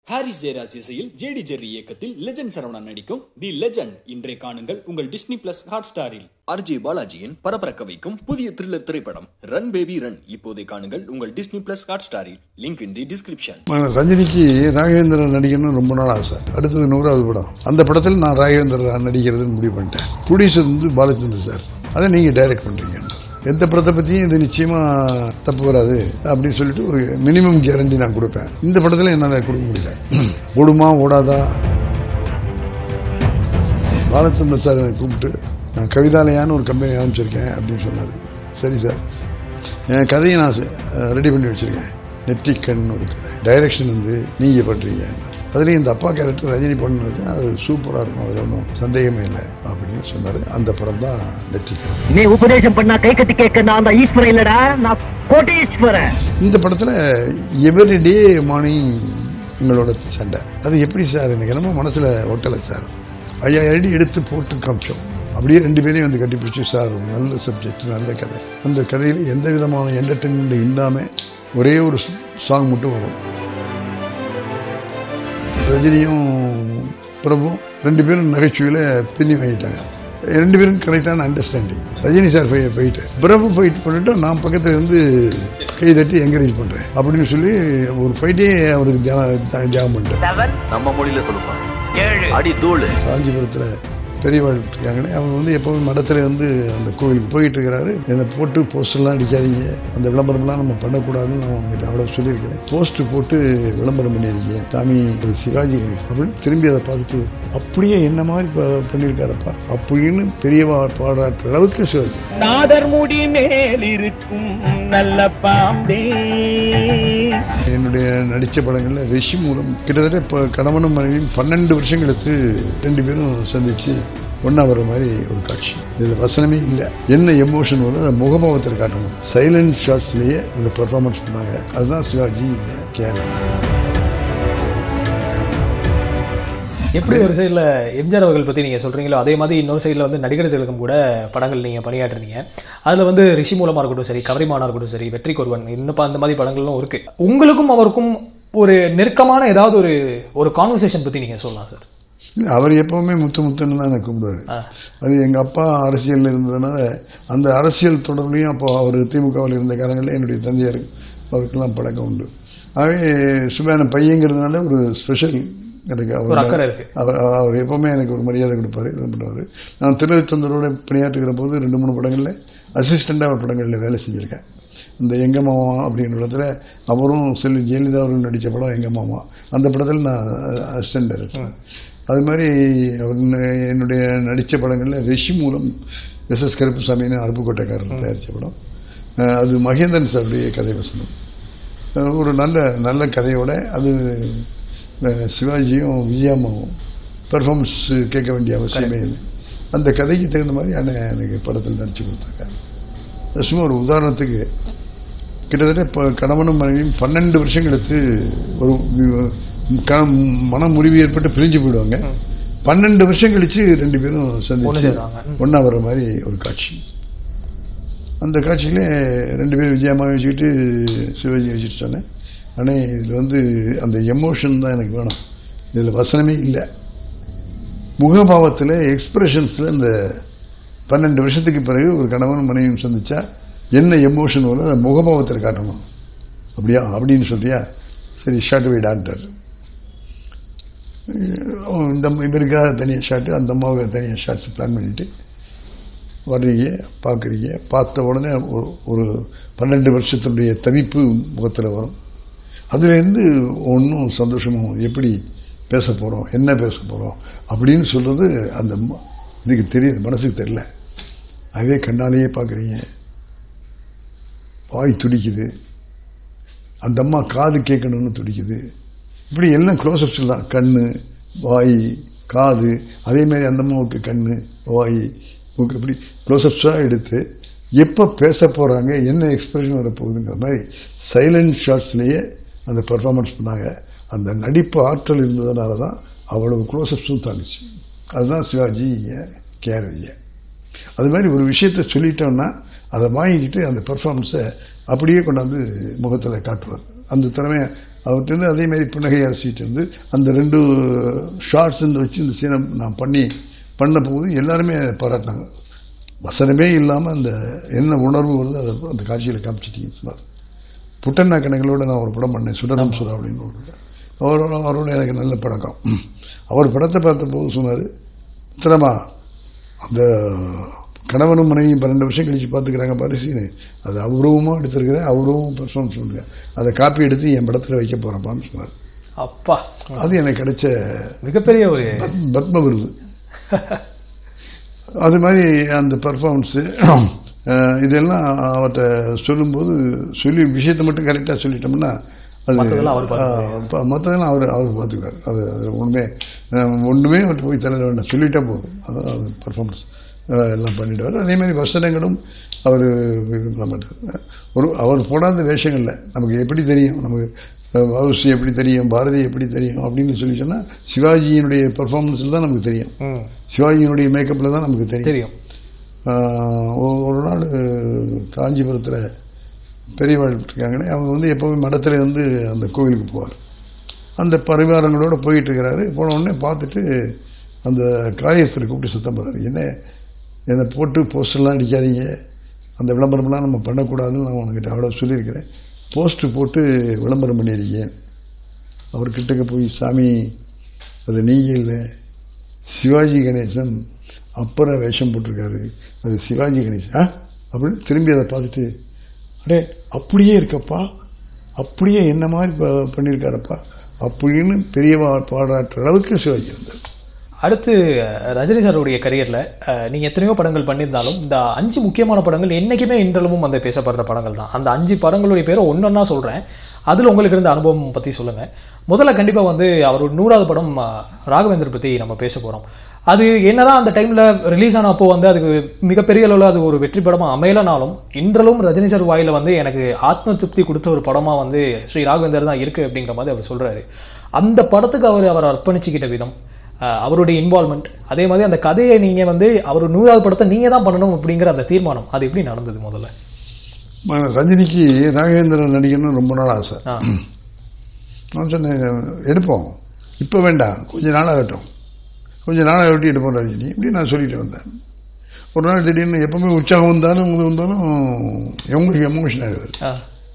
Harris Jayaraj இசையில் JD Jerry இயக்கத்தில் Legend Saravanan நடிக்கும் தி லெஜண்ட் இன்றை காணுங்கள் உங்கள் டிஸ்னி பிளஸ் ஹாட் ஸ்டாரில் ஆர்ஜே பாலாஜியின் பரபரக்க வைக்கும் புதிய த்ரில்லர் திரைப்படம் ரன் பேபி ரன் இப்போதை காணுங்கள் உங்கள் டிஸ்னி பிளஸ் ஹாட் ஸ்டாரில் லிங்க் இன் தி டிஸ்கிரிப்ஷன் ரஜினிக்கு ராகவேந்திரன் நடிக்கணும்னு ரொம்ப நாள் ஆசை அடுத்தது நூறாவது படம் அந்த படத்தில் நான் ராகவேந்திரன் நடிக்கிறதுன்னு முடிவு பண்ணிட்டேன் ப்ரொடியூசர் வந்து பாலச்சந்திர சார் அதை நீங்க டைரக்ட் பண்றீங்க எந்த படத்தை பத்தியும் இது நிச்சயமா தப்பு வராது அப்படின்னு சொல்லிட்டு ஒரு மினிமம் கேரண்டி நான் கொடுப்பேன் இந்த படத்துல என்னால கொடுக்க முடியல ஓடுமா ஓடாதா பாலச்சந்திர சார் என்னை கூப்பிட்டு நான் கவிதாலயான்னு ஒரு கம்பெனி ஆரம்பிச்சிருக்கேன் அப்படின்னு சொன்னார் சரி சார் என் கதையை நான் ரெடி பண்ணி வச்சிருக்கேன் நெற்றிக்கண் ஒரு கதை டைரக்ஷன் வந்து நீங்க பண்றீங்க அதுலேயும் இந்த அப்பா கேரக்டர் ரஜினி பண்ணது அது சூப்பராக இருக்கும் அதில் ஒன்றும் சந்தேகமே இல்லை அப்படின்னு சொன்னார் அந்த படம் தான் நெற்றிக்கண் நீ உபதேசம் பண்ணா கை கட்டி கேட்க நான் அந்த ஈஸ்வரன் இல்லடா நான் கோட்டீஸ்வரன் இந்த படத்தில் எவ்ரிடே மார்னிங் உங்களோட சண்டை அது எப்படி சார் எனக்கு என்னமோ மனசில் ஒட்டலை சார் ஐயாயிரம் அடி எடுத்து போட்டு காமிச்சோம் அப்படியே ரெண்டு பேரையும் வந்து கட்டிப்பிடிச்சு சார் ஒரு நல்ல சப்ஜெக்ட் நல்ல கதை அந்த கதையில் எந்த விதமான என்டர்டெயின்மெண்ட் இல்லாமல் ஒரே ஒரு சாங் மட்டும் வரும் ரஜினியும் பிரபு ரெண்டு பேரும் நகைச்சுவையில் பின்னி வாங்கிட்டாங்க ரெண்டு பேரும் கரெக்டான அண்டர்ஸ்டாண்டிங் ரஜினி சார் போய் போயிட்டு பிரபு ஃபைட் பண்ணிட்டு நான் பக்கத்துல இருந்து கை தட்டி என்கரேஜ் பண்றேன் அப்படின்னு சொல்லி ஒரு ஃபைட்டே அவருக்கு தியா- தியாகம் பண்ணிட்டேன் நம்ம மொழியில சொல்லுவாங்க அடி தூள் காஞ்சிபுரத்தில் பெரியவாள் இருக்காங்களே அவங்க வந்து எப்பவும் மடத்துல இருந்து அந்த கோவிலுக்கு போயிட்டு இருக்கிறாரு என்னை போட்டு போஸ்டர்லாம் அடிக்காதீங்க அந்த விளம்பரம்லாம் நம்ம பண்ணக்கூடாதுன்னு நான் அவங்ககிட்ட அவ்வளோ சொல்லியிருக்கிறேன் போஸ்ட் போட்டு விளம்பரம் பண்ணியிருக்கீங்க சாமி இது சிவாஜி கணேசன் அப்படின்னு திரும்பி அதை பார்த்துட்டு அப்படியே என்ன மாதிரி ப- பண்ணியிருக்காரப்பா அப்படின்னு பெரியவா பாடுற அளவுக்கு சிவாஜி நாதர் முடி மேல் இருக்கும் நல்ல பாம்பே என்னுடைய நடித்த படங்களில் ரிஷி மூலம் கிட்டத்தட்ட இப்போ கணவனும் மனைவியும் பன்னெண்டு வருஷம் கழித்து ரெண்டு பேரும் சந்திச்சு ஒன்றா வர மாதிரி ஒரு காட்சி இதில் வசனமே இல்லை என்ன எமோஷன் வரும் அந்த முகபாவத்தில் காட்டணும் சைலண்ட் ஷாட்ஸ்லேயே அந்த பெர்ஃபார்மன்ஸ் பண்ணாங்க அதுதான் சிவாஜி கேரக்டர் எப்படி ஒரு சைடில் எம்ஜிஆர் அவர்கள் பற்றி நீங்கள் சொல்கிறீங்களோ அதே மாதிரி இன்னொரு சைடில் வந்து நடிகர் திலகம் கூட படங்கள் நீங்கள் பணியாற்றுறீங்க அதில் வந்து ரிஷி மூலமாக இருக்கட்டும் சரி கவரிமானா இருக்கட்டும் சரி வெற்றி கொருவன் இந்த ப- அந்த மாதிரி படங்களும் இருக்கு உங்களுக்கும் அவருக்கும் ஒரு நெருக்கமான ஏதாவது ஒரு ஒரு கான்வர்சேஷன் பற்றி நீங்கள் சொல்லலாம் சார் இல்ல, அவர் எப்பவுமே முத்து முத்துன்னு தான் எனக்கு கூப்பிடுவாரு ஆ. அது எங்கள் அப்பா அரசியலில் இருந்ததுனால அந்த அரசியல் தொடர்புலையும் அப்போ அவர் திமுகவில் இருந்த காலங்களில் என்னுடைய தந்தையார் அவருக்கெல்லாம் பழக்கம் உண்டு ஆகவே சுமையான பையங்கிறதுனால ஒரு ஸ்பெஷல் எனக்கு ஒரு அக்கறை இருக்கு. அவர் அவர் எப்பவுமே எனக்கு ஒரு மரியாதை கொடுப்பாரு இது பண்ணுவார் நான் திருவித்தந்தரோட பணியாற்றுகிற போது ரெண்டு மூணு படங்களில் அசிஸ்டண்டாக ஒரு படங்களில் வேலை செஞ்சுருக்கேன் இந்த எங்க மாமா அப்படின்ற இடத்துல அவரும் செல்வி ஜெயலலிதா அவர்கள் நடித்த படம் எங்க மாமா அந்த படத்தில் நான் அசிஸ்டன்ட் டைரக்டர் அது மாதிரி அவர் ந- என்னுடைய நடித்த படங்களில் ரிஷி மூலம் எஸ் எஸ் கருப்புசாமின்னு அருப்புக்கோட்டைக்காரர் தயாரித்த படம் அஹ் அது மகேந்திரன் சாருடைய கதை வசனம் அஹ் ஒரு நல்ல நல்ல கதையோட அது அஹ் சிவாஜியும் விஜயாமாவும் பெர்ஃபார்மன்ஸ் கேட்க வேண்டிய அவசியமே இல்லை அந்த கதைக்கு தகுந்த மாதிரி அண்ணன் எனக்கு படத்தில் நடிச்சு கொடுத்தாங்க அது சும்மா ஒரு உதாரணத்துக்கு கிட்டத்தட்ட இப்போ கணவனும் மனைவியும் பன்னெண்டு வருஷம் கழித்து ஒரு வி- க- மன முறிவு ஏற்பட்டு பிரிஞ்சு போயிடுவாங்க பன்னெண்டு வருஷம் கழிச்சு ரெண்டு பேரும் ஒண்ணு சந்திச்சு சேர்றாங்க. ம். ஒன்றா வர்ற மாதிரி ஒரு காட்சி அந்த காட்சியில ரெண்டு பேரும் விஜயமாக வச்சுக்கிட்டு சிவாஜி வச்சுட்டு சொன்னேன் ஆனால் இதில் வந்து அந்த எமோஷன் தான் எனக்கு வேணும் இதில் வசனமே இல்லை முகபாவத்தில் எக்ஸ்பிரஷன்ஸில் இந்த பன்னெண்டு வருஷத்துக்கு பிறகு ஒரு கணவன் மனைவியும் சந்திச்சா என்ன எமோஷன் வரும் அந்த முகபாவத்தில் காட்டணும் அப்படியா அப்படின்னு சொல்றியா சரி ஷார்ட் வை டாக்டர் இந்த அம்மா- இவருக்காக தனியாக ஷாட்டு அந்த அம்மாவுக்கு தனியாக ஷார்ட்ஸ் பிளான் பண்ணிட்டு வர்றீங்க பார்க்குறீங்க பார்த்த உடனே ஒரு ஒரு பன்னெண்டு வருஷத்தினுடைய தவிப்பு முகத்தில் வரும் அதுலேருந்து ஒன்றும் சந்தோஷமும் எப்படி பேச போகிறோம் என்ன பேச போகிறோம் அப்படின்னு சொல்கிறது அந்த ம- இதுக்கு தெரியுது மனசுக்கு தெரியல அதே கண்ணாலேயே பார்க்குறீங்க வாய் துடிக்குது அந்த அம்மா காது கேட்கணும்னு துடிக்குது இப்படி எல்லாம் க்ளோஸ்அப்ஸ் தான் கண்ணு வாய் காது அதே மாதிரி அந்த அம்மாவுக்கு கண்ணு வாய் மூக்கு இப்படி க்ளோஸ்அப்ஸாக எடுத்து எப்போ பேச போகிறாங்க என்ன எக்ஸ்பிரஷன் வரப்போகுதுங்கிற மாதிரி சைலண்ட் ஷாட்ஸ்லேயே அந்த பெர்ஃபார்மன்ஸ் பண்ணாங்க அந்த நடிப்பு ஆற்றல் இருந்ததுனால தான் அவ்வளவு க்ளோஸ்அப்ஸும் தாங்குச்சு அதுதான் சிவாஜி கேரவிய அது மாதிரி ஒரு விஷயத்த சொல்லிட்டோம்னா அதை வாங்கிக்கிட்டு அந்த பெர்ஃபார்மன்ஸை அப்படியே கொண்டாந்து முகத்தில் காட்டுவார் அந்த திறமை அவர்கிட்ட அதே மாதிரி புன்னகை அரசிட்டு இருந்து அந்த ரெண்டு ஷார்ட்ஸ் வச்சு இந்த சீனை நான் பண்ணி பண்ண போது எல்லாருமே பாராட்டினாங்க வசனமே இல்லாமல் அந்த என்ன உணர்வு வருது அதை அந்த காட்சியில் காமிச்சிட்டீங்கன்னு சொன்னார் புட்டண்ணா கணங்களோட நான் ஒரு படம் பண்ணேன் சுடரம் சுரா அப்படின்னு ஒரு படம். அவரோட அவரோட எனக்கு நல்ல பழக்கம் அவர் படத்தை பார்த்தபோது சொன்னார் திறமா அந்த கணவனும் மனைவியும் பன்னெண்டு வருஷம் கழிச்சு பார்த்துக்கிறாங்க பாரு சீனு அது அவுரவமாக எடுத்திருக்கிறேன் அவுரவம் பர்சன் சொல்லுங்க அதை காப்பி எடுத்து என் படத்தில் வைக்க போகிறப்பான்னு சொன்னார் அப்பா அது எனக்கு கிடைச்ச மிகப்பெரிய ஒரு பத்- பத்ம விருது அது மாதிரி அந்த பர்ஃபார்மன்ஸு இதெல்லாம் அவர்கிட்ட சொல்லும்போது சொல்லி விஷயத்தை மட்டும் கரெக்டாக சொல்லிட்டோம்னா அது மத்ததெல்லாம் அவர் பார்த்துக்குவாரு. ஆ, மத்ததெல்லாம் அவர் அவர் பார்த்துக்குவார் அது அது ஒன்றுமே அஹ், ஒன்றுமே அவர்கிட்ட போய் தர வேண்டாம் சொல்லிட்டா போதும் அதான் அது பர்ஃபார்மன்ஸ் எல்லாம் பண்ணிடுவார் அதே மாதிரி வசனங்களும் அவர் இது பண்ண மாட்டார் ஒரு அவர் போடாத வேஷங்கள்ல நமக்கு எப்படி தெரியும் நமக்கு அஹ், வவுசி எப்படி தெரியும் பாரதி எப்படி தெரியும் அப்படின்னு சொல்லி சொன்னா சிவாஜியினுடைய பர்ஃபார்மன்ஸில் தான் நமக்கு தெரியும் ம், சிவாஜியினுடைய மேக்கப்பில் தான் நமக்கு தெரியும் தெரியும் ஆஹ் ஒரு- ஒரு நாள் காஞ்சிபுரத்தில் பெரியவாள் இருக்காங்களே அவங்க வந்து எப்போவுமே மடத்துல இருந்து அந்த கோவிலுக்கு போவார் அந்த பரிவாரங்களோட போயிட்டு இருக்கிறாரு போன உடனே பார்த்துட்டு அந்த காரியஸ்தரை கூப்பிட்டு சுத்தம் பண்ணுறாரு என்ன என்னை போட்டு போஸ்டர்லாம் அடிக்காதீங்க அந்த விளம்பரம்லாம் நம்ம பண்ணக்கூடாதுன்னு நான் உனக்கிட்ட அவ்வளோ சொல்லியிருக்கிறேன் போஸ்ட்டு போட்டு விளம்பரம் பண்ணியிருக்கேன் அவர்கிட்டக்க போய் சாமி அது நீங்கள் இல்லை சிவாஜி கணேசன் அப்புறம் வேஷம் போட்டிருக்காரு அது சிவாஜி கணேசன் ஆ அப்படின்னு திரும்பி அதை பார்த்துட்டு அடே அப்படியே இருக்கப்பா அப்படியே என்ன மாதிரி ப- பண்ணியிருக்காரப்பா அப்படின்னு பெரியவா பாராட்டுற அளவுக்கு சிவாஜி இருந்தார் அடுத்து அஹ், ரஜினி சாருடைய கரியர்ல அஹ், நீங்க எத்தனையோ படங்கள் பண்ணியிருந்தாலும் இந்த அஞ்சு முக்கியமான படங்கள் என்னைக்குமே இன்றளவும் வந்து பேசப்படுற படங்கள் தான் அந்த அஞ்சு படங்களுடைய பேரை ஒன்னொன்னா சொல்றேன் அதுல உங்களுக்கு இருந்த அனுபவம் பத்தி சொல்லுங்க முதல்ல கண்டிப்பா வந்து அவரோட நூறாவது படம் அஹ், ராகவேந்தர் பத்தி நம்ம பேச போறோம் அது என்னதான் அந்த டைம்ல ரிலீஸ் ஆன அப்போ வந்து அதுக்கு மிகப்பெரிய அளவில் அது ஒரு வெற்றி படமா அமையலனாலும் இன்றளவும் ரஜினி சார் வாயில வந்து எனக்கு ஆத்ம திருப்தி கொடுத்த ஒரு படமா வந்து ஸ்ரீ ராகவேந்தர் தான் இருக்கு அப்படிங்கிற மாதிரி அவர் சொல்றாரு அந்த படத்துக்கு அவர் அவர் அர்ப்பணிச்சுக்கிட்ட விதம் அஹ் அவருடைய இன்வால்மெண்ட் அதே மாதிரி அந்த கதையை நீங்க வந்து அவர் நூறாவது படத்தை நீங்க தான் பண்ணணும் அப்படிங்கிற அந்த தீர்மானம் அது எப்படி நடந்தது முதல்ல ம- ரஜினிக்கு ராகவேந்திரன் நடிகன்னு ரொம்ப நாள் ஆசை ஆ. நான் சொன்னேன் எடுப்போம் இப்போ வேண்டாம் கொஞ்ச நாள் ஆகட்டும் கொஞ்ச நாள் ஒட்டி எடுப்போம் ரஜினி இப்படி நான் சொல்லிட்டு வந்தேன் ஒரு நாள் திடீர்னு எப்பவுமே உற்சாகம் வந்தாலும் இது வந்தாலும் எங்களுக்கு எமோஷன் ஆகிடுவார் ஆ,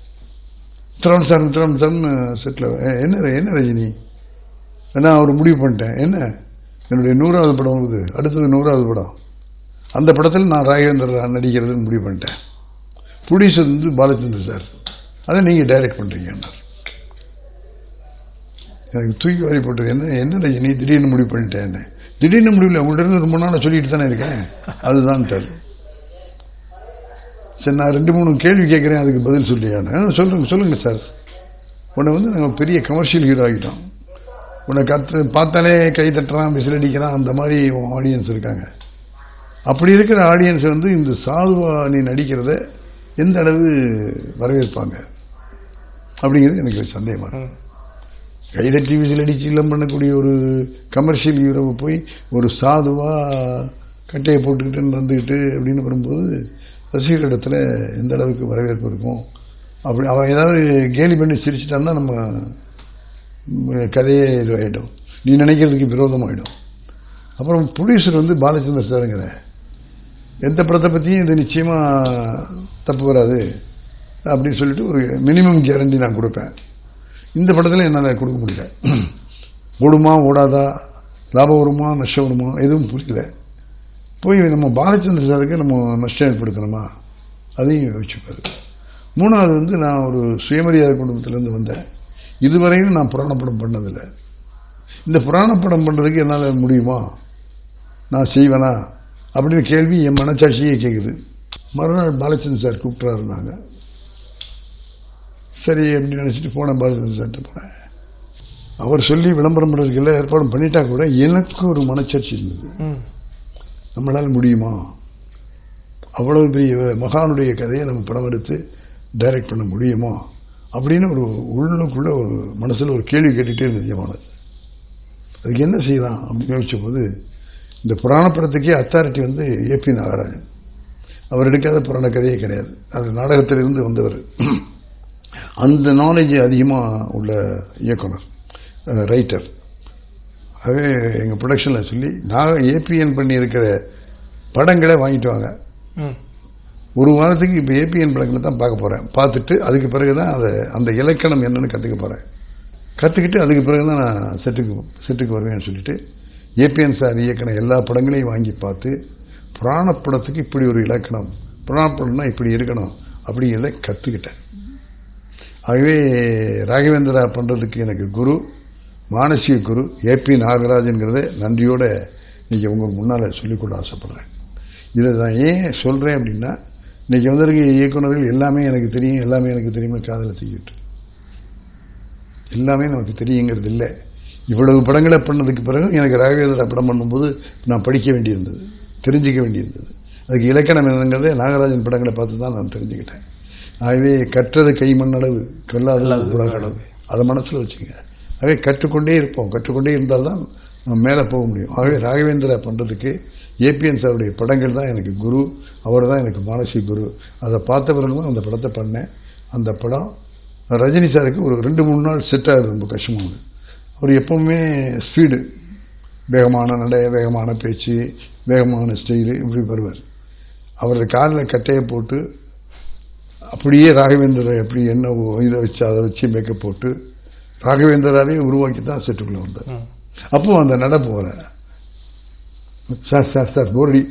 திரம் தரம் திரம் தரம்னு செட்டில் என்ன என்ன ரஜினி நான் அவர் முடிவு பண்ணிட்டேன் என்ன என்னுடைய நூறாவது படம் வருது அடுத்தது நூறாவது படம் அந்த படத்தில் நான் ராகவேந்தர் நடிக்கிறதுன்னு முடிவு பண்ணிட்டேன் ப்ரொடியூசர் வந்து பாலச்சந்தர் சார் அதை நீங்கள் டைரக்ட் பண்ணுறீங்கன்னார் எனக்கு தூக்கி வாரி போட்டது என்ன என்ன ரஜினி திடீர்னு முடிவு பண்ணிட்டேன் என்ன திடீர்னு முடிவில் உங்கள்கிட்ட இருந்து ரொம்ப நாளாக சொல்லிட்டு தானே இருக்கேன் அதுதான்ட்டார் சரி நான் ரெண்டு மூணு கேள்வி கேட்குறேன் அதுக்கு பதில் சொல்லியான்னு ஆ, சொல்லுங்க சொல்லுங்க சார் உன்னை வந்து நாங்கள் பெரிய கமர்ஷியல் ஹீரோ ஆகிட்டோம் உன்னை கத்து பார்த்தாலே கை தட்டுறான் விசில் அடிக்கிறான் அந்த மாதிரி ஆடியன்ஸ் இருக்காங்க அப்படி இருக்கிற ஆடியன்ஸ் வந்து இந்த சாதுவா நீ நடிக்கிறத எந்த அளவு வரவேற்பாங்க அப்படிங்கிறது எனக்கு சந்தேகமா இருக்கு கைதட்டி விசில் அடிச்சு இல்லம் பண்ணக்கூடிய ஒரு கமர்ஷியல் ஹீரோவை போய் ஒரு சாதுவா கட்டையை போட்டுக்கிட்டு நடந்துக்கிட்டு அப்படின்னு வரும்போது ரசிகர்களிடத்துல எந்த அளவுக்கு வரவேற்பு இருக்கும் அப்படி அவன் ஏதாவது கேலி பண்ணி சிரிச்சிட்டான்னா நம்ம ம், கதையே இதுவாகிடும் நீ நினைக்கிறதுக்கு விரோதமாயிடும் அப்புறம் ப்ரொடியூசர் வந்து பாலச்சந்தர் சாருங்கிற எந்த படத்தை பற்றியும் இது நிச்சயமா தப்பு வராது அப்படின்னு சொல்லிட்டு ஒரு மினிமம் கேரண்டி நான் கொடுப்பேன் இந்த படத்தில் என்னால் கொடுக்க முடியல ஓடுமா ஓடாதா லாபம் வருமா நஷ்டம் வருமா எதுவும் புரியல போய் நம்ம பாலச்சந்திர சாருக்கு நம்ம நஷ்டம் ஏற்படுத்தணுமா அதையும் யோசிச்சுப்பாரு மூணாவது வந்து நான் ஒரு சுயமரியாதை குடும்பத்திலேருந்து வந்தேன் இதுவரையும் நான் புராண படம் பண்ணதில்லை இந்த புராண படம் பண்ணுறதுக்கு என்னால் முடியுமா நான் செய்வேனா அப்படின்னு கேள்வி என் மனச்சாட்சியே கேட்குது மறுநாள் பாலச்சந்திர சார் கூப்பிட்றாருனாங்க சரி அப்படின்னு நினச்சிட்டு போனேன் பாலச்சந்திர சார்கிட்ட போனேன் அவர் சொல்லி விளம்பரம் பண்ணுறதுக்கு எல்லாம் ஏற்பாடும் பண்ணிட்டா கூட எனக்கு ஒரு மனச்சாட்சி இருந்தது ம், நம்மளால் முடியுமா அவ்வளவு பெரிய மகானுடைய கதையை நம்ம படம் எடுத்து டைரக்ட் பண்ண முடியுமா அப்படின்னு ஒரு உள்ளுக்குள்ள ஒரு மனசுல ஒரு கேள்வி கேட்டுட்டே இருந்தது என் அதுக்கு என்ன செய்யலாம் அப்படின்னு யோசிச்ச போது இந்த புராண படத்துக்கே அத்தாரிட்டி வந்து ஏபி நாகராஜன் அவர் எடுக்காத புராண கதையே கிடையாது அது நாடகத்திலிருந்து வந்தவர் அந்த நாலேஜ் அதிகமாக உள்ள இயக்குனர் ரைட்டர் அதே எங்கள் ப்ரொடக்ஷனில் சொல்லி நான் ஏபிஎன் பண்ணியிருக்கிற படங்களை வாங்கிட்டு வாங்க ம் ஒரு வாரத்துக்கு இப்போ ஏபிஎன் படங்களை தான் பார்க்க போகிறேன் பார்த்துட்டு அதுக்கு பிறகு தான் அதை அந்த இலக்கணம் என்னன்னு கற்றுக்க போகிறேன் கற்றுக்கிட்டு அதுக்கு பிறகு தான் நான் செட்டுக்கு செட்டுக்கு வருவேன்னு சொல்லிட்டு ஏபிஎன் சார் இயக்கின எல்லா படங்களையும் வாங்கி பார்த்து புராண படத்துக்கு இப்படி ஒரு இலக்கணம் புராண படம்னா இப்படி இருக்கணும் அப்படிங்கிறத கற்றுக்கிட்டேன் ஆகவே ராகவேந்திரா பண்ணுறதுக்கு எனக்கு குரு மானசீக குரு ஏபி நாகராஜன்கிறத நன்றியோட இன்னைக்கு உங்க முன்னால் சொல்லிக்கொள்ள ஆசைப்படுறேன் இதை நான் ஏன் சொல்கிறேன் அப்படின்னா இன்னைக்கு வந்திருக்க இயக்குனர்கள் எல்லாமே எனக்கு தெரியும் எல்லாமே எனக்கு தெரியுமா காதலை தூக்கிட்டு எல்லாமே நமக்கு தெரியுங்கிறது இல்லை இவ்வளவு படங்களை பண்ணதுக்கு பிறகு எனக்கு ராகவேந்திரா படம் பண்ணும்போது நான் படிக்க வேண்டியிருந்தது தெரிஞ்சுக்க வேண்டியிருந்தது அதுக்கு இலக்கணம் என்னங்கிறதே நாகராஜன் படங்களை பார்த்து தான் நான் தெரிஞ்சுக்கிட்டேன் ஆகவே கற்றது கை மண்ணளவு கல்லாதது உலக அளவு அதை மனசில் வச்சுங்க ஆகவே கற்றுக்கொண்டே இருப்போம் கற்றுக்கொண்டே இருந்தால்தான் நம்ம மேலே போக முடியும் ஆகவே ராகவேந்திரா பண்ணுறதுக்கு ஏபிஎன் சாருடைய படங்கள் தான் எனக்கு குரு அவர் தான் எனக்கு மானசி குரு அதை பார்த்த பிறகு தான் அந்த படத்தை பண்ணேன் அந்த படம் ரஜினி சாருக்கு ஒரு ரெண்டு மூணு நாள் செட் ஆகுது ரொம்ப கஷ்டமாகுது அவர் எப்பவுமே ஸ்பீடு வேகமான நடை வேகமான பேச்சு வேகமான ஸ்டைலு இப்படி வருவார் அவர் காலில் கட்டையை போட்டு அப்படியே ராகவேந்திரா எப்படி என்ன இதை வச்சு அதை வச்சு மேக்கப் போட்டு ராகவேந்திராவே உருவாக்கி தான் செட்டுக்குள்ளே வந்தார் ம். அப்போ அந்த நட போகிற சார் சார் சார் போரடி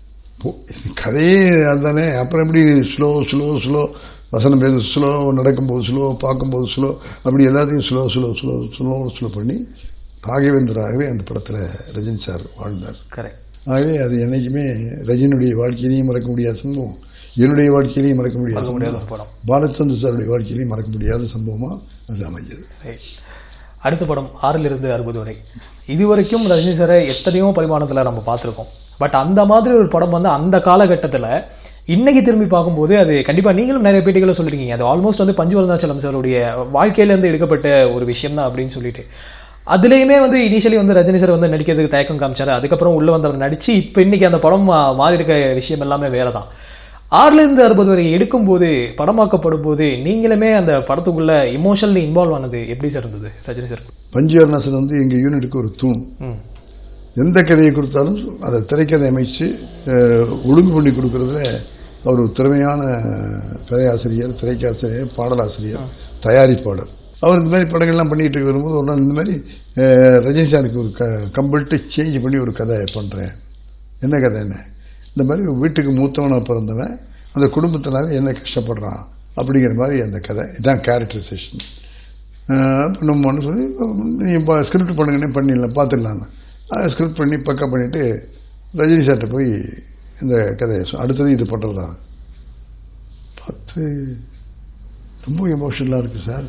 கதையே அதுதானே அப்புறம் எப்படி ஸ்லோ ஸ்லோ ஸ்லோ வசனம் பேச ஸ்லோ நடக்கும்போது ஸ்லோ பார்க்கும்போது ஸ்லோ அப்படி எல்லாத்தையும் slow slow slow slow slow பண்ணி ராகவேந்திராகவே அந்த படத்தில் ரஜினி சார் வாழ்ந்தார் கரெக்ட் ஆகவே அது என்னைக்குமே ரஜினியுடைய வாழ்க்கையிலையும் மறக்க முடியாத சம்பவம் என்னுடைய வாழ்க்கையிலையும் மறக்க முடியாத மறக்க முடியாத சம்பவம். ஒரு படம். பாலச்சந்திர சாருடைய வாழ்க்கையிலையும் மறக்க முடியாத சம்பவமா அது அமைஞ்சது Right. அடுத்த படம் ஆறிலிருந்து அறுபது வரை இதுவரைக்கும் ரஜினி சாரை எத்தனையோ பரிமாணத்தில் நம்ம பார்த்துருக்கோம் பட் அந்த மாதிரி ஒரு படம் வந்து அந்த காலகட்டத்தில் இன்னைக்கு திரும்பி பார்க்கும்போது அது கண்டிப்பாக நீங்களும் நிறைய பேட்டிகளை சொல்லிருக்கீங்க அது ஆல்மோஸ்ட் வந்து பஞ்சு வரதாச்சலம் சாருடைய வாழ்க்கையிலேருந்து எடுக்கப்பட்ட ஒரு விஷயம் தான் அப்படின்னு சொல்லிட்டு அதுலேயுமே வந்து இனிஷியலி வந்து ரஜினி சார் வந்து நடிக்கிறதுக்கு தயக்கம் காமிச்சாரு அதுக்கப்புறம் உள்ள வந்து அவர் நடிச்சு இப்போ இன்னைக்கு அந்த படம் மா- மாறி இருக்க விஷயம் எல்லாமே வேற தான் ஆறுல இருந்து அறுபது வரை எடுக்கும்போது படமாக்கப்படும் போது நீங்களுமே அந்த படத்துக்குள்ள இமோஷனலி இன்வால்வ் ஆனது எப்படி சார் இருந்தது ரஜினி சார் பஞ்சு அருணாசன் வந்து எங்கள் யூனிட்டுக்கு ஒரு தூண் ம் எந்த கதையை கொடுத்தாலும் அதை திரைக்கதை அமைச்சு அஹ், ஒழுங்கு பண்ணி கொடுக்கறதுல அவர் ஒரு திறமையான கதையாசிரியர் திரைக்காசிரியர் பாடலாசிரியர் தயாரிப்பாளர் அவர் இந்த மாதிரி படங்கள்லாம் பண்ணிட்டு வரும்போது ஒரு நாள் இந்த மாதிரி அஹ், ரஜினி சாருக்கு ஒரு க கம்பல்ட்டு சேஞ்ச் பண்ணி ஒரு கதை பண்ணுறேன் என்ன கதை என்ன இந்த மாதிரி ஒரு வீட்டுக்கு மூத்தவனாக பிறந்தவன் அந்த குடும்பத்தினால என்ன கஷ்டப்படுறான் அப்படிங்கிற மாதிரி அந்த கதை இதான் கேரக்டரைசேஷன் பண்ணுமான்னு சொல்லி நீ இப்போ ஸ்கிரிப்ட் பண்ணுங்கன்னே பண்ணிடலாம் பார்த்துடலான்னு அதை ஸ்கிரிப்ட் பண்ணி பக்கா பண்ணிவிட்டு ரஜினி சார்கிட்ட போய் இந்த கதையை சொ- அடுத்தது இது பண்ணுறதா பார்த்து ரொம்ப எமோஷனலாக இருக்குது சார்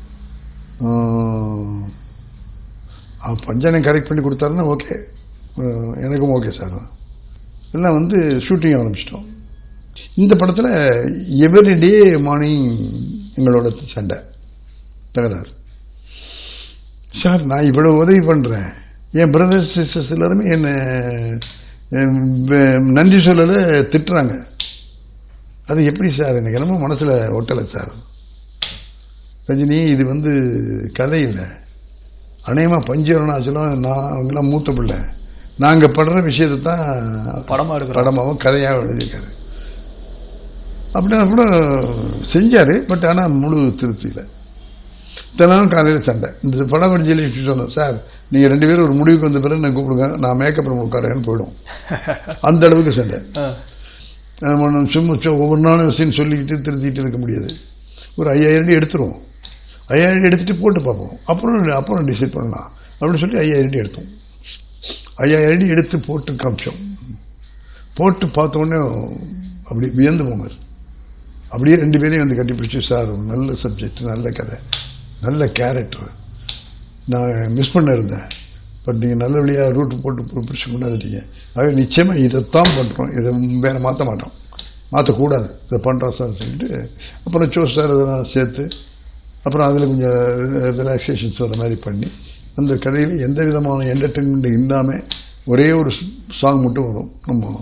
பஞ்சனை கரெக்ட் பண்ணி கொடுத்தாருன்னா ஓகே எனக்கும் ஓகே சார் எல்லாம் வந்து ஷூட்டிங் ஆரம்பிச்சிட்டோம் இந்த படத்தில் எவ்ரிடே மார்னிங் எங்களோட சண்டை தகராறு சார் நான் இவ்வளவு உதவி பண்ணுறேன் என் பிரதர்ஸ் சிஸ்டர்ஸ் எல்லாருமே என்னை என் வெ- நன்றி சொல்லலை திட்டுறாங்க அது எப்படி சார் எனக்கு என்னமோ மனசில் ஒட்டலை சார் ரஜினி இது வந்து கதை இல்லை அநேகமாக பஞ்சவரணாச்சலம் நான் அவங்கெல்லாம் மூத்த பிள்ளை நாங்கள் படுற விஷயத்தை தான் படமா எடுக்கிறோம். படமாகவும் கதையாக எழுதியிருக்காரு அப்படின்னா கூட செஞ்சார் பட் ஆனால் முழு திருப்தி இல்லை தினமும் காலையில் சண்டை இந்த படம் படிச்சு சொன்னேன் சார் நீங்கள் ரெண்டு பேரும் ஒரு முடிவுக்கு வந்த பிறகு நான் கூப்பிடுங்க நான் மேக்கப் ரூம் உட்காரேன்னு போயிடும் அந்த அளவுக்கு சண்டை ஆ, நம்ம நம்ம சும்மா சு- ஒவ்வொரு நாளும் விஷயம் சொல்லிக்கிட்டு திருத்திக்கிட்டு இருக்க முடியாது ஒரு ஐயாயிரம் அடி எடுத்துருவோம் ஐயாயிரம் அடி எடுத்துட்டு போட்டு பார்ப்போம் அப்புறம் அப்புறம் டிசைட் பண்ணலாம் அப்படின்னு சொல்லி ஐயாயிரம் அடி எடுத்தோம் ஐயாயிரம் அடி எடுத்து போட்டு காமிச்சோம் போட்டு பார்த்த உடனே அப்படி வியந்து போனார் அப்படியே ரெண்டு பேரையும் வந்து கட்டிப்பிடிச்சு சார் ஒரு நல்ல சப்ஜெக்ட் நல்ல கதை நல்ல கேரக்டர் நான் மிஸ் பண்ண இருந்தேன் பட் நீங்கள் நல்ல வழியாக ரூட் போட்டு பிடிச்சி கொண்டாந்துட்டீங்க ஆகவே நிச்சயமாக இதைத்தான் பண்ணுறோம் இதை வேற மாற்ற மாட்டோம் மாற்றக்கூடாது இதை பண்ணுறோம் சார் சொல்லிட்டு அப்புறம் சோஸ் சார் இதெல்லாம் சேர்த்து அப்புறம் அதில் கொஞ்சம் ரிலாக்ஸேஷன்ஸ் வர மாதிரி பண்ணி அந்த கதையில் எந்த விதமான என்டர்டெயின்மெண்ட் இல்லாமல் ஒரே ஒரு சாங் மட்டும் வரும் நம்ம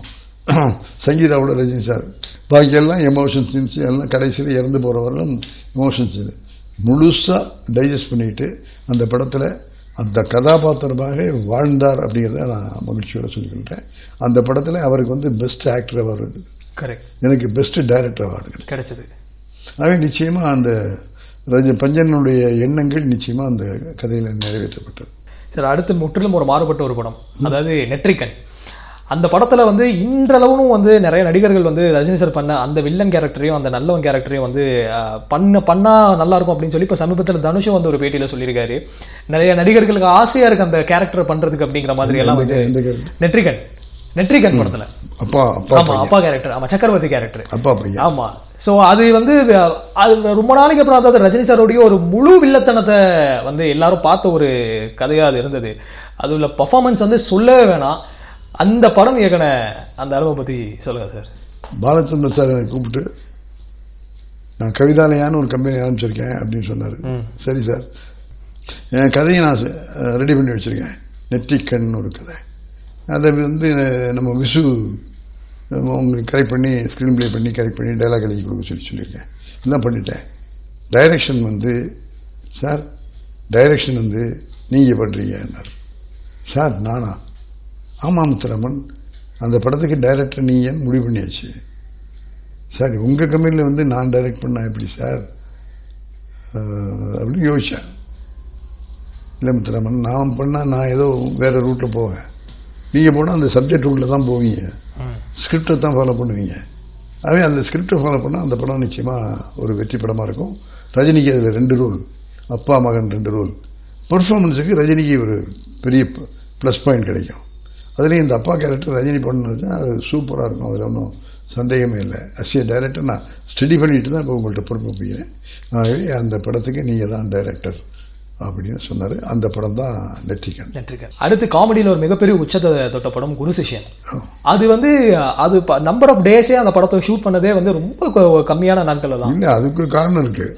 சங்கீதாவோட ரஜினி சார் பாக்கியெல்லாம் எமோஷன் சீன்ஸ் எல்லாம் கடைசியில் இறந்து போகிற வரலும் எமோஷன் சீன் முழுசாக டைஜஸ்ட் பண்ணிட்டு அந்த படத்தில் அந்த கதாபாத்திரமாக வாழ்ந்தார் அப்படிங்கிறத நான் மகிழ்ச்சியோட சொல்லிக்கிட்டேன் அந்த படத்தில் அவருக்கு வந்து பெஸ்ட் ஆக்டர் அவார்டு கரெக்ட் எனக்கு பெஸ்ட் டைரக்டர் அவார்டு கிடைச்சது ஆகவே நிச்சயமாக அந்த ரஜ பஞ்சனுடைய எண்ணங்கள் நிச்சயமாக அந்த கதையில் நிறைவேற்றப்பட்டது சரி அடுத்து முற்றிலும் ஒரு மாறுபட்ட ஒரு படம் அதாவது நெட்ரிக்கன் அந்த படத்துல வந்து இன்றளவும் வந்து நிறைய நடிகர்கள் வந்து ரஜினி சார் பண்ண அந்த வில்லன் கேரக்டரையும் அந்த நல்லவன் கேரக்டரையும் வந்து அஹ், பண்ண பண்ணா நல்லா இருக்கும் அப்படின்னு சொல்லி இப்போ சமீபத்தில் தனுஷும் வந்து ஒரு பேட்டியில சொல்லியிருக்காரு நிறைய நடிகர்களுக்கு ஆசையா இருக்கு அந்த கேரக்டர் பண்றதுக்கு அப்படிங்கிற மாதிரி எல்லாம் எந்த- வந்து எந்த character? நெட்ரிகன் நெட்ரிகன் படத்துல அப்பா அப்பா ஆமா பையன். அப்பா கேரக்டர் ஆமா சக்கரவர்த்தி கேரக்டர் அப்பா பையன் ஆமா சோ அது வந்து அஹ், அது ரொம்ப நாளைக்கு அப்புறம் அதாவது ரஜினி சாரோடைய ஒரு முழு வில்லத்தனத்தை வந்து எல்லாரும் பார்த்த ஒரு கதையா அது இருந்தது அது உள்ள பர்ஃபார்மன்ஸ் வந்து சொல்லவே வேணாம் அந்த படம் இயக்குன அந்த அனுபவம் பத்தி சொல்லுங்க சார் பாலச்சந்திர சார் என்னை கூப்பிட்டு நான் கவிதாலயான்னு ஒரு கம்பெனி ஆரம்பிச்சிருக்கேன் அப்படின்னு சொன்னார் ம். சரி சார் என் கதையை நான் ரெடி பண்ணி வச்சிருக்கேன் நெற்றிக்கண் ஒரு கதை அதை வந்து நம்ம விசு நம்ம உங்களுக்கு கரெக்ட் பண்ணி ஸ்க்ரீன் ப்ளே பண்ணி கரெக்ட் பண்ணி டைலாக் எழுதி கொடுக்க சொல்லி சொல்லியிருக்கேன் எல்லாம் பண்ணிட்டேன் டைரக்ஷன் வந்து சார் டைரக்ஷன் வந்து நீங்கள் பண்ணுறீங்கன்னார் சார் நானா ஆமாம் முத்துராமன் அந்த படத்துக்கு டைரக்டர் நீங்கள் முடிவு பண்ணியாச்சு சார் உங்கள் கம்பெனியில் வந்து நான் டைரக்ட் பண்ணா எப்படி சார் அஹ், அப்படின்னு யோசிச்சேன் இல்லை முத்துராமன் நான் பண்ணால் நான் ஏதோ வேறு ரூட்டில் போவேன் நீங்கள் போனால் அந்த சப்ஜெக்ட் ரூட்டில் தான் போவீங்க ஸ்கிரிப்டை தான் ஃபாலோ பண்ணுவீங்க அதே அந்த ஸ்கிரிப்டை ஃபாலோ பண்ணால் அந்த படம் நிச்சயமாக ஒரு வெற்றி படமாக இருக்கும் ரஜினிக்கு அதில் ரெண்டு ரோல் அப்பா மகன் ரெண்டு ரோல் பெர்ஃபார்மன்ஸுக்கு ரஜினிக்கு ஒரு பெரிய ப்ளஸ் பாயிண்ட் கிடைக்கும் அதுலேயும் இந்த அப்பா கேரக்டர் ரஜினி பண்ணதுன்னா அது சூப்பராக இருக்கும் அதில் ஒன்றும் சந்தேகமே இல்லை அசிய டைரக்டர் நான் ஸ்டடி பண்ணிட்டு தான் இப்போ உங்கள்கிட்ட பொறுப்பு போகிறேன் ஆகவே அந்த படத்துக்கு நீங்கள் தான் டைரக்டர் அப்படின்னு சொன்னார் அந்த படம் தான் நெற்றிக்கண் நெட்ரிக்கன் அடுத்து காமெடியில ஒரு மிகப்பெரிய உச்சத்தை தொட்ட படம் குரு சிஷ்யன் அது வந்து அது நம்பர் ஆஃப் டேஸே அந்த படத்தை ஷூட் பண்ணதே வந்து ரொம்ப கொ- கம்மியான நாட்கள் தான் இல்லை அதுக்கு காரணம் இருக்கு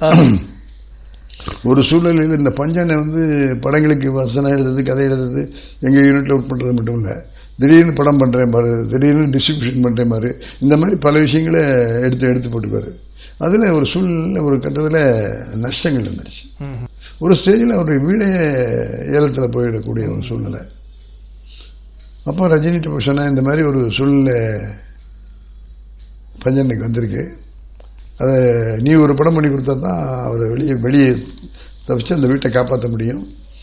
ஒரு சூழ்நிலையில் இந்த பஞ்சனை வந்து படங்களுக்கு வசனம் எழுதுறது கதை எழுதுறது எங்கள் யூனிட்டில் ஒர்க் பண்ணுறது மட்டும் இல்லை திடீர்னு படம் பண்ணுறேன் பாரு திடீர்னு டிஸ்ட்ரிபியூஷன் பண்ணுறேன் பாரு இந்த மாதிரி பல விஷயங்களை எடுத்து எடுத்து போட்டுப்பாரு அதில் ஒரு சூழ்நிலை ஒரு கட்டத்தில் நஷ்டங்கள் இருந்துச்சு ஒரு ஸ்டேஜில் அவருடைய வீடே ஏலத்தில் போயிடக்கூடிய ஒரு சூழ்நிலை அப்போ ரஜினிகிட்ட போய் சொன்னேன் இந்த மாதிரி ஒரு சூழ்நிலை பஞ்சனுக்கு வந்திருக்கு அதை நீ ஒரு படம் பண்ணி கொடுத்தா தான் அவரை வெளியே வெளியே தப்பிச்சு அந்த வீட்டை காப்பாற்ற முடியும்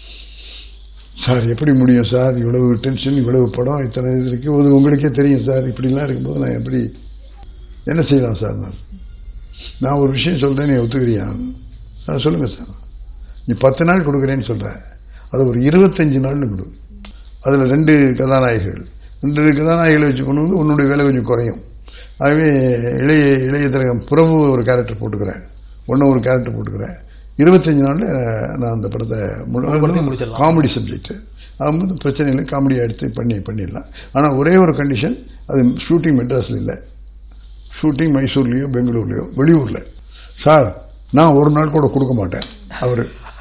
சார் எப்படி முடியும் சார் இவ்வளவு டென்ஷன் இவ்வளவு படம் இத்தனை இது இருக்கு அது உங்களுக்கே தெரியும் சார் இப்படிலாம் இருக்கும்போது நான் எப்படி என்ன செய்யலாம் சார் நான் நான் ஒரு விஷயம் சொல்கிறேன் நீ ஒத்துக்கிறியா "ஆ, சொல்லுங்க சார் நீ பத்து நாள் கொடுக்குறேன்னு சொல்ற அது ஒரு இருபத்தஞ்சு நாள்னு கொடு அதில் ரெண்டு கதாநாயகிகள் ரெண்டு கதாநாயகிகளை வச்சு பண்ணும்போது உன்னுடைய வேலை கொஞ்சம் குறையும் ஆகவே இளைய இளைய திலகம் பிரபு ஒரு கேரக்டர் போட்டுக்கிறேன் ஒன்று ஒரு கேரக்டர் போட்டுக்கிறேன் இருபத்தஞ்சு நாளில் நான் அந்த படத்தை ஒரு படத்தையும் முடிச்சிடலாம். காமெடி சப்ஜெக்ட் அது வந்து பிரச்சனை இல்லை காமெடியாக எடுத்து பண்ணி பண்ணிடலாம் ஆனால் ஒரே ஒரு கண்டிஷன் அது ஷூட்டிங் மெட்ராஸில் இல்லை ஷூட்டிங் மைசூர்லேயோ பெங்களூர்லேயோ வெளியூரில் சார் நான் ஒரு நாள் கூட கொடுக்க மாட்டேன் அவர்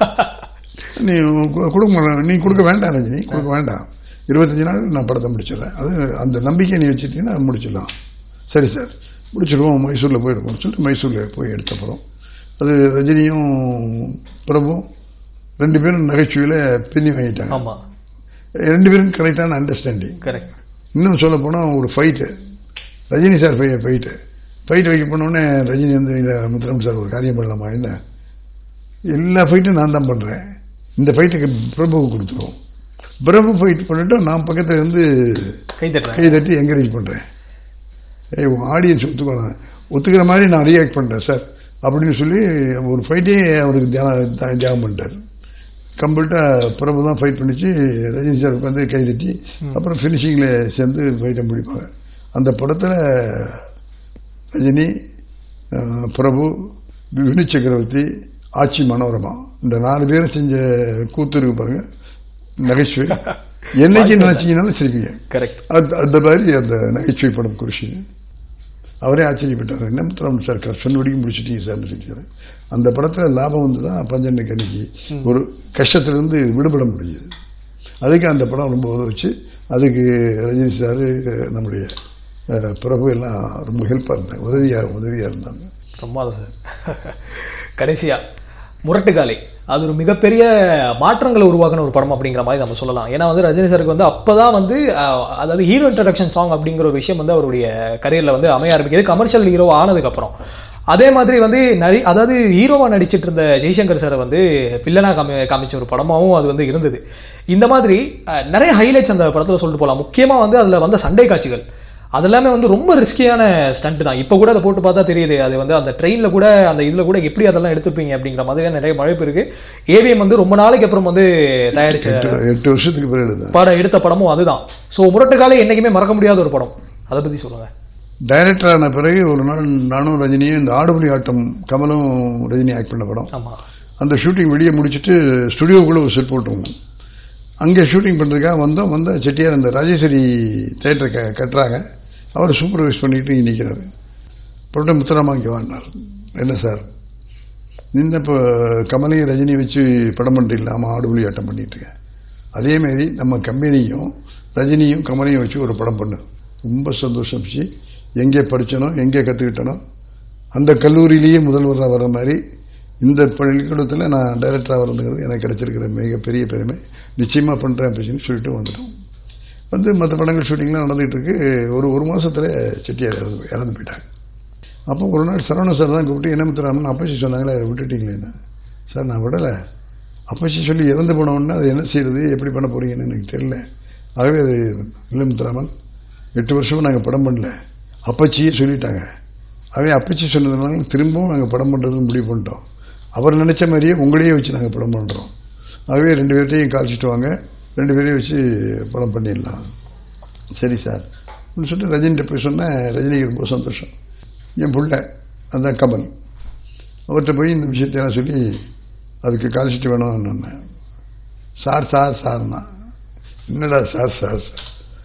நீ கு- கொடுக்க மாட்டேன் நீ கொடுக்க வேண்டாம் ரஜினி கொடுக்க வேண்டாம் இருபத்தஞ்சு நாள் நான் படத்தை முடிச்சிடுறேன் அது அந்த நம்பிக்கை நீ வச்சுட்டீங்கன்னா முடிச்சிடலாம் சரி சார் முடிச்சிடுவோம் மைசூரில் போயிருக்கோம்னு சொல்லிட்டு மைசூரில் போய் எடுத்த படம் அது ரஜினியும் பிரபுவும் ரெண்டு பேரும் நகைச்சுவையில் பின்னி வாங்கிட்டாங்க ஆமா ரெண்டு பேரும் கரெக்டான அண்டர்ஸ்டாண்டிங் கரெக்ட் இன்னும் சொல்ல போனால் ஒரு ஃபைட்டு ரஜினி சார் ஃபை ஃபைட்டு ஃபைட் வைக்க போனோடனே ரஜினி வந்து இல்லை முத்துராம் சார் ஒரு காரியம் பண்ணலாமா என்ன எல்லா ஃபைட்டும் நான் தான் பண்ணுறேன் இந்த ஃபைட்டுக்கு பிரபுவுக்கு கொடுத்துருவோம் பிரபு ஃபைட் பண்ணிட்டு நான் பக்கத்தில் இருந்து கை தட்டுறேன் கை தட்டி என்கரேஜ் பண்ணுறேன் ஏய் உங்கள் ஆடியன்ஸ் ஒத்துக்கலாம் ஒத்துக்கிற மாதிரி நான் ரியாக்ட் பண்ணுறேன் சார் அப்படின்னு சொல்லி ஒரு ஃபைட்டே அவருக்கு தியானம் தி- தியாகம் பண்ணிட்டார் கம்ப்ளீட்டாக பிரபு தான் ஃபைட் பண்ணிச்சு ரஜினி சார் உட்காந்து கை தட்டி அப்புறம் ஃபினிஷிங்கில் சேர்ந்து ஃபைட்டை முடிப்பாங்க அந்த படத்தில் ரஜினி அஹ், பிரபு வினு சக்கரவர்த்தி ஆட்சி மனோரமா இந்த நாலு பேரும் செஞ்ச கூத்து இருக்கு பாருங்க நகைச்சுவை என்னைக்கு நினைச்சீங்கன்னாலும் சிரிப்பீங்க கரெக்ட் அந்த அந்த மாதிரி அந்த நகைச்சுவை படம் குறிச்சி அவரே ஆச்சரியப்பட்டார் என்ன முத்துராமன் சார் க- சொன்னபடிக்கு முடிச்சிட்டீங்க சார்னு சொல்லிட்டாரு அந்த படத்தில் லாபம் வந்து தான் பஞ்சனுக்கு அன்னைக்கு ஒரு கஷ்டத்திலிருந்து விடுபட முடியுது அதுக்கு அந்த படம் ரொம்ப உதவுச்சு அதுக்கு ரஜினி சார் நம்முடைய அஹ், பிரபு எல்லாம் ரொம்ப ஹெல்ப்பாக இருந்தாங்க உதவியாக உதவியாக இருந்தாங்க ரொம்ப அது கடைசியா முரட்டுக்காலை அது ஒரு மிகப்பெரிய மாற்றங்களை உருவாக்கின ஒரு படம் அப்படிங்கிற மாதிரி நம்ம சொல்லலாம் ஏன்னா வந்து ரஜினி சாருக்கு வந்து அப்பதான் வந்து அஹ், அதாவது ஹீரோ இன்ட்ரடக்ஷன் சாங் அப்படிங்கிற ஒரு விஷயம் வந்து அவருடைய கரியர்ல வந்து அமைய ஆரம்பிக்குது கமர்ஷியல் ஹீரோ ஆனதுக்கு அப்புறம் அதே மாதிரி வந்து நடி அதாவது ஹீரோவா நடிச்சிட்டு இருந்த ஜெய்சங்கர் சாரை வந்து பில்லனா காமி காமிச்ச ஒரு படமாவும் அது வந்து இருந்தது இந்த மாதிரி அஹ், நிறைய ஹைலைட்ஸ் அந்த படத்துல சொல்லிட்டு போகலாம் முக்கியமா வந்து அதுல வந்த சண்டை காட்சிகள் அதெல்லாமே வந்து ரொம்ப ரிஸ்கியான ஸ்டண்ட் தான் இப்போ கூட அதை போட்டு பார்த்தா தெரியுது அது வந்து அந்த ட்ரெயினில் கூட அந்த இதில் கூட எப்படி அதெல்லாம் எடுத்துப்பீங்க அப்படிங்கிற மாதிரியான நிறைய மழைப்பு இருக்கு ஏவிஎம் வந்து ரொம்ப நாளைக்கு அப்புறம் வந்து தயாரிச்ச எட்டு எட்டு வருஷத்துக்கு பிறகு எடுத்தேன் படம் எடுத்த படமும் அதுதான் ஸோ முரட்டுக்காலை என்னைக்குமே மறக்க முடியாத ஒரு படம் அதை பத்தி சொல்லுங்க டைரக்டர் ஆன பிறகு ஒரு நாள் நானும் ரஜினியும் இந்த ஆடுபுலி ஆட்டம் கமலும் ரஜினி ஆக்ட் பண்ண படம் ஆமா அந்த ஷூட்டிங் வெளியே முடிச்சுட்டு ஸ்டுடியோக்குள்ளே ஒரு செட் போட்டுருவோம் அங்கே ஷூட்டிங் பண்ணுறதுக்காக வந்தோம் வந்த செட்டியார் அந்த ராஜேஸ்வரி தேட்டரை க கட்டுறாங்க அவர் சூப்பர்வைஸ் பண்ணிட்டு இங்கே நிற்கிறாரு போட்டு முத்துராமா இங்கே வாங்கினார் என்ன சார் நின்று இப்போ கமலையும் ரஜினி வச்சு படம் பண்ணுறீங்களா ஆமாம் ஆடுபுலி ஆட்டம் பண்ணிட்டு இருக்கேன் அதேமாரி நம்ம கம்பெனியும் ரஜினியும் கமலையும் வச்சு ஒரு படம் பண்ணு ரொம்ப சந்தோஷமிச்சு எங்கே படித்தனோ எங்கே கற்றுக்கிட்டனோ அந்த கல்லூரியிலேயே முதல்வராக வர மாதிரி இந்த பள்ளிக்கூடத்தில் நான் டைரக்டராக வரதுங்கிறது எனக்கு கிடைச்சிருக்கிற மிகப்பெரிய பெருமை நிச்சயமாக பண்ணுறேன் அப்படின்னு சொல்லிட்டு வந்துட்டோம் வந்து மற்ற படங்கள் ஷூட்டிங்லாம் நடந்துகிட்டு இருக்கு ஒரு ஒரு மாதத்தில் செட்டியார் இறந்து இறந்து போயிட்டாங்க அப்போ ஒரு நாள் சரவண சார் தான் கூப்பிட்டு என்ன முத்துராமன் அப்பச்சி சொன்னாங்களே அதை விட்டுட்டீங்களேன்னு சார் நான் விடலை அப்பச்சி சொல்லி இறந்து போனவுடனே அது என்ன செய்யறது எப்படி பண்ண போறீங்கன்னு எனக்கு தெரியல ஆகவே அது இல்லை முத்துராமன் எட்டு வருஷமும் நாங்கள் படம் பண்ணல அப்பச்சியே சொல்லிட்டாங்க ஆகவே அப்பச்சி சொன்னதுனால திரும்பவும் நாங்கள் படம் பண்ணுறதுன்னு முடிவு பண்ணிட்டோம் அவர் நினைச்ச மாதிரியே உங்களையே வச்சு நாங்கள் படம் பண்ணுறோம் ஆகவே ரெண்டு பேர்ட்டையும் காய்ச்சிட்டு வாங்க ரெண்டு பேரையும் வச்சு படம் பண்ணிடலாம் சரி சார் அப்படின்னு சொல்லிட்டு ரஜினிகிட்ட போய் சொன்னேன் ரஜினிக்கு ரொம்ப சந்தோஷம் என் புள்ள அதான் கமல் அவர்கிட்ட போய் இந்த விஷயத்தையெல்லாம் சொல்லி அதுக்கு கால்ஷீட் வேணும்னு சொன்னேன் சார் சார் சார்னா என்னடா சார் சார் சார்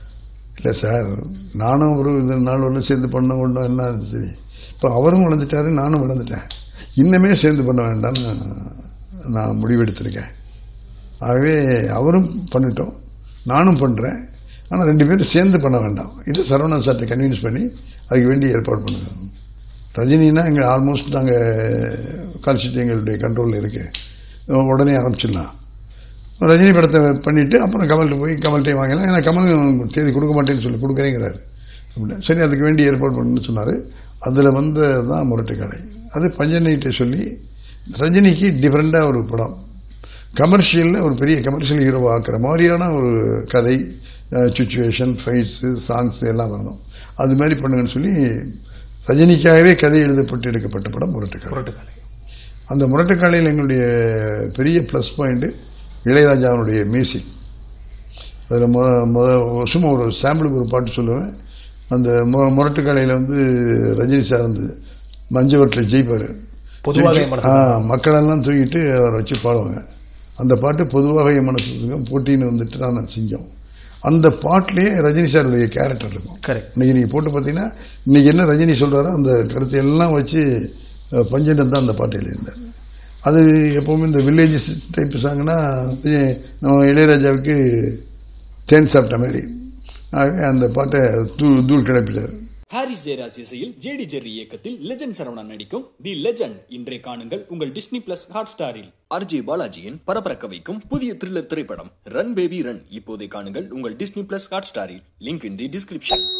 இல்லை சார் நானும் ஒரு இது நாள் ஒன்று சேர்ந்து பண்ண கொண்டோம் என்ன சரி இப்போ அவரும் வளர்ந்துட்டாரு நானும் வளர்ந்துட்டேன் இன்னமே சேர்ந்து பண்ண வேண்டாம்னு நான் முடிவெடுத்திருக்கேன் ஆகவே அவரும் பண்ணிட்டோம் நானும் பண்ணுறேன் ஆனால் ரெண்டு பேரும் சேர்ந்து பண்ண வேண்டாம் இது சரவணன் சார்ட்ட கன்வின்ஸ் பண்ணி அதுக்கு வேண்டிய ஏற்பாடு பண்ணுங்க ரஜினினா எங்கள் ஆல்மோஸ்ட் நாங்கள் கால்ஷீட் எங்களுடைய கண்ட்ரோலில் இருக்கு உடனே ஆரம்பிச்சிடலாம் ரஜினி படத்தை பண்ணிவிட்டு அப்புறம் கமல்கிட்ட போய் கமல்கிட்டே வாங்கலாம் ஏன்னா கமல் தேதி கொடுக்க மாட்டேன்னு சொல்லி கொடுக்குறேங்கிறாரு அப்படின்னு சரி அதுக்கு வேண்டிய ஏற்பாடு பண்ணுன்னு சொன்னார் அதில் வந்து தான் முரட்டுக்கடை அது பஞ்சனைட்டை சொல்லி ரஜினிக்கு டிஃப்ரெண்ட்டாக ஒரு படம் கமர்ஷியலில் ஒரு பெரிய கமர்ஷியல் ஹீரோ ஆக்குற மாதிரியான ஒரு கதை சுச்சுவேஷன் ஃபைட்ஸு சாங்ஸ் எல்லாம் வரணும் அது மாதிரி பண்ணுங்கன்னு சொல்லி ரஜினிக்காகவே கதை எழுதப்பட்டு எடுக்கப்பட்ட படம் முரட்டுக்காலை முரட்டுக்காலை அந்த முரட்டுக்காலையில் எங்களுடைய பெரிய ப்ளஸ் பாயிண்ட் இளையராஜாவுடைய மியூசிக் அதில் முத முத சும்மா ஒரு சாம்பிளுக்கு ஒரு பாட்டு சொல்லுவேன் அந்த மு முரட்டுக்காலையில் வந்து ரஜினி சார் வந்து மஞ்சவட்டில் ஜெயிப்பார் பொதுவாக என் மனசுக்கு ஆ மக்களெல்லாம் தூக்கிட்டு அவரை வச்சு பாடுவாங்க அந்த பாட்டு பொதுவாக என் மனசுக்கு போட்டின்னு வந்துட்டு நான் செஞ்சோம் அந்த பாட்டிலேயே ரஜினி சாருடைய கேரக்டர் இருக்கும் கரெக்ட் இன்னைக்கு நீங்க போட்டு பார்த்தீங்கன்னா இன்னைக்கு என்ன ரஜினி சொல்றாரோ அந்த கருத்தை எல்லாம் வச்சு அஹ், பஞ்சடன் தான் அந்த பாட்டு எழுதியிருந்தார் அது எப்பவுமே இந்த வில்லேஜ் டைப் சாங்னா இது நம்ம இளையராஜாவுக்கு தேன் சாப்பிட்ட மாதிரி ஆகவே அந்த பாட்டை தூள் தூள் கிளப்பிட்டார் ஹாரிஸ் ஜெயராஜ் இசையில் ஜேடி ஜெர்ரி இயக்கத்தில் லெஜண்ட் சரவணன் நடிக்கும் தி லெஜண்ட் இன்றைய காணுங்கள் உங்கள் டிஸ்னி பிளஸ் ஹாட் ஸ்டாரில் ஆர்ஜே பாலாஜியின் பரபரக்க வைக்கும் புதிய த்ரில்லர் திரைப்படம் ரன் பேபி ரன் இப்போதை காணுங்கள் உங்கள் டிஸ்னி பிளஸ் ஹாட் ஸ்டாரில் லிங்க் இன் தி டிஸ்கிரிப்ஷன்